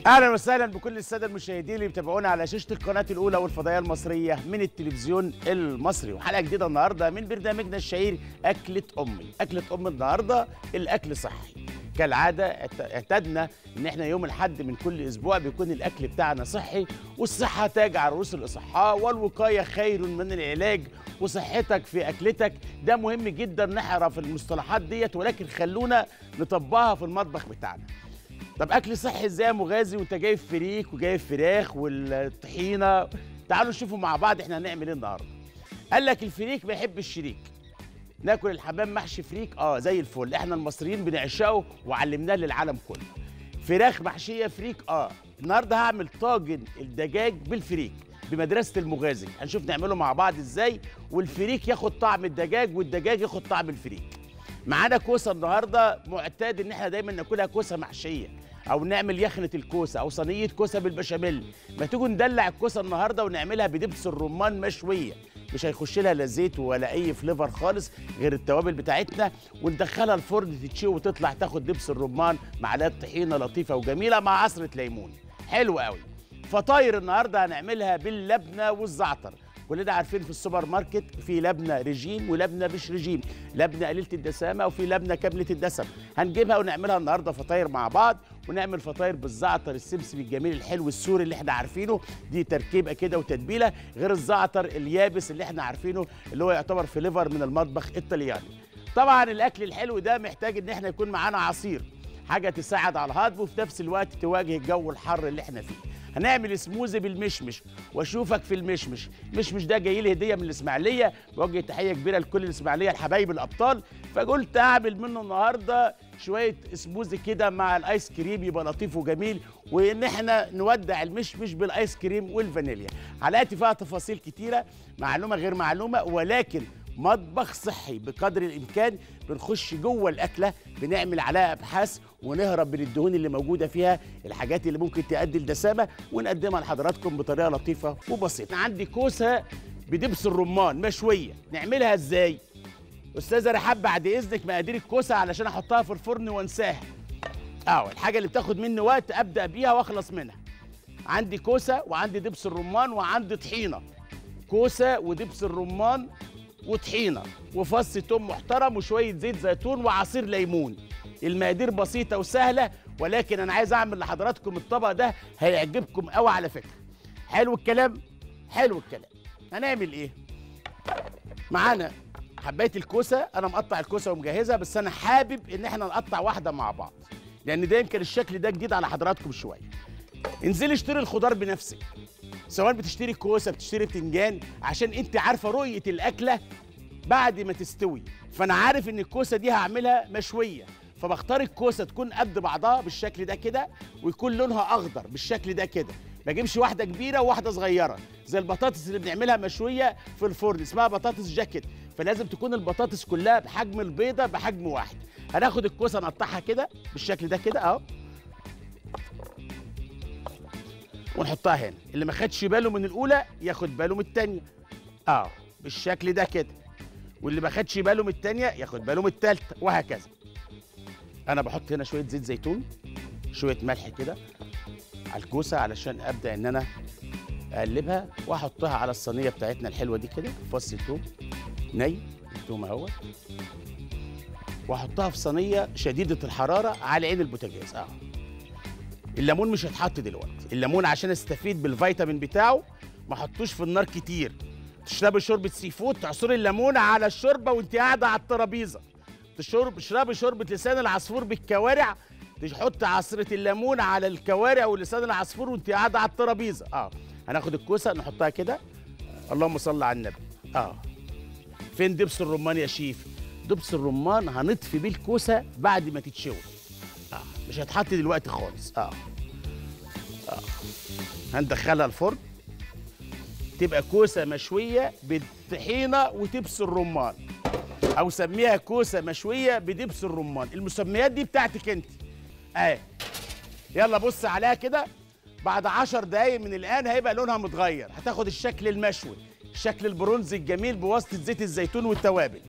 اهلا وسهلا بكل الساده المشاهدين اللي بيتابعونا على شاشه القناه الاولى والفضائيه المصريه من التلفزيون المصري وحلقه جديده النهارده من برنامجنا الشهير اكله امي اكله ام النهارده الاكل صحي كالعاده اعت- اعتدنا ان احنا يوم الاحد من كل اسبوع بيكون الاكل بتاعنا صحي والصحه تاج على رؤوس الاصحاء والوقايه خير من العلاج وصحتك في اكلتك ده مهم جدا نعرف المصطلحات ديت ولكن خلونا نطبقها في المطبخ بتاعنا طب اكل صحي ازاي يا مغازي وانت جايب فريك وجايب فراخ والطحينه تعالوا نشوفوا مع بعض احنا هنعمل ايه النهارده قال لك الفريك بيحب الشريك ناكل الحمام محشي فريك اه زي الفل احنا المصريين بنعشقه وعلمناه للعالم كله فراخ محشيه فريك اه النهارده هعمل طاجن الدجاج بالفريك بمدرسه المغازي هنشوف نعمله مع بعض ازاي والفريك ياخد طعم الدجاج والدجاج ياخد طعم الفريك معانا كوسه النهارده معتاد ان احنا دايما ناكلها كوسه محشيه او نعمل يخنه الكوسه او صينيه كوسه بالبشاميل ما تيجوا ندلع الكوسه النهارده ونعملها بدبس الرمان مشويه مش هيخش لها لا زيت ولا اي فليفر خالص غير التوابل بتاعتنا وندخلها الفرن تتشوي وتطلع تاخد دبس الرمان معلقه طحينه لطيفه وجميله مع عصره ليمون حلو قوي فطاير النهارده هنعملها باللبنه والزعتر كلنا عارفين في السوبر ماركت في لبنه رجيم ولبنه مش رجيم لبنه قليله الدسامه وفي لبنه كامله الدسم هنجيبها ونعملها النهارده فطاير مع بعض ونعمل فطاير بالزعتر السمسم الجميل الحلو السوري اللي احنا عارفينه دي تركيبه كده وتتبيله غير الزعتر اليابس اللي احنا عارفينه اللي هو يعتبر فليفر من المطبخ الطلياني طبعا الاكل الحلو ده محتاج ان احنا يكون معانا عصير حاجه تساعد على الهضم وفي نفس الوقت تواجه الجو الحر اللي احنا فيه هنعمل سموزي بالمشمش واشوفك في المشمش مشمش ده جاي لي هديه من الاسماعيليه بوجه تحيه كبيره لكل الاسماعيليه الحبايب الابطال فقلت اعمل منه النهارده شويه سموزي كده مع الايس كريم يبقى لطيف وجميل وان احنا نودع المشمش بالايس كريم والفانيليا حلقاتي فيها تفاصيل كتيره معلومه غير معلومه ولكن مطبخ صحي بقدر الامكان بنخش جوه الاكله بنعمل عليها ابحاث ونهرب من الدهون اللي موجوده فيها الحاجات اللي ممكن تؤدي لدسامه ونقدمها لحضراتكم بطريقه لطيفه وبسيطه عندي كوسه بدبس الرمان مشويه نعملها ازاي استاذه رحاب بعد اذنك مقادير الكوسه علشان احطها في الفرن وانساها اه الحاجه اللي بتاخد مني وقت ابدا بيها واخلص منها عندي كوسه وعندي دبس الرمان وعندي طحينه كوسه ودبس الرمان وطحينه وفص توم محترم وشويه زيت زيتون وعصير ليمون المقادير بسيطه وسهله ولكن انا عايز اعمل لحضراتكم الطبق ده هيعجبكم قوي على فكره حلو الكلام حلو الكلام هنعمل ايه معانا حبايه الكوسه انا مقطع الكوسه ومجهزها بس انا حابب ان احنا نقطع واحده مع بعض لان ده يمكن الشكل ده جديد على حضراتكم شويه انزلي اشتري الخضار بنفسك سواء بتشتري كوسه بتشتري بتنجان عشان انت عارفه رؤيه الاكله بعد ما تستوي فانا عارف ان الكوسه دي هعملها مشويه فبختار الكوسه تكون قد بعضها بالشكل ده كده ويكون لونها اخضر بالشكل ده كده ما اجيبش واحده كبيره وواحده صغيره زي البطاطس اللي بنعملها مشويه في الفرن اسمها بطاطس جاكيت فلازم تكون البطاطس كلها بحجم البيضه بحجم واحد هناخد الكوسه نقطعها كده بالشكل ده كده اهو ونحطها هنا اللي ما خدش باله من الاولى ياخد باله من الثانيه اه بالشكل ده كده واللي ما خدش باله من الثانيه ياخد باله من الثالثه وهكذا انا بحط هنا شويه زيت زيتون شويه ملح كده على الكوسه علشان ابدا ان انا اقلبها واحطها على الصينيه بتاعتنا الحلوه دي كده فص الثوم ني الثوم اهوت واحطها في صينيه شديده الحراره على عين البوتاجاز اه الليمون مش هيتحط دلوقتي الليمون عشان استفيد بالفيتامين بتاعه ما حطوش في النار كتير تشربي شوربه سي فود تعصري الليمون على الشوربه وانت قاعده على الترابيزه تشرب تشربي شوربه لسان العصفور بالكوارع تحط عصره الليمون على الكوارع ولسان العصفور وانت قاعده على الترابيزه اه هناخد الكوسه نحطها كده اللهم صل على النبي اه فين دبس الرمان يا شيف دبس الرمان هنطفي بيه الكوسه بعد ما تتشوي اه مش هتحط دلوقتي خالص اه اه هندخلها الفرن تبقى كوسه مشويه بالطحينه ودبس الرمان او سميها كوسه مشويه بدبس الرمان المسميات دي بتاعتك انت اهي يلا بص عليها كده بعد عشر دقايق من الان هيبقى لونها متغير هتاخد الشكل المشوي الشكل البرونزي الجميل بواسطه زيت الزيتون والتوابل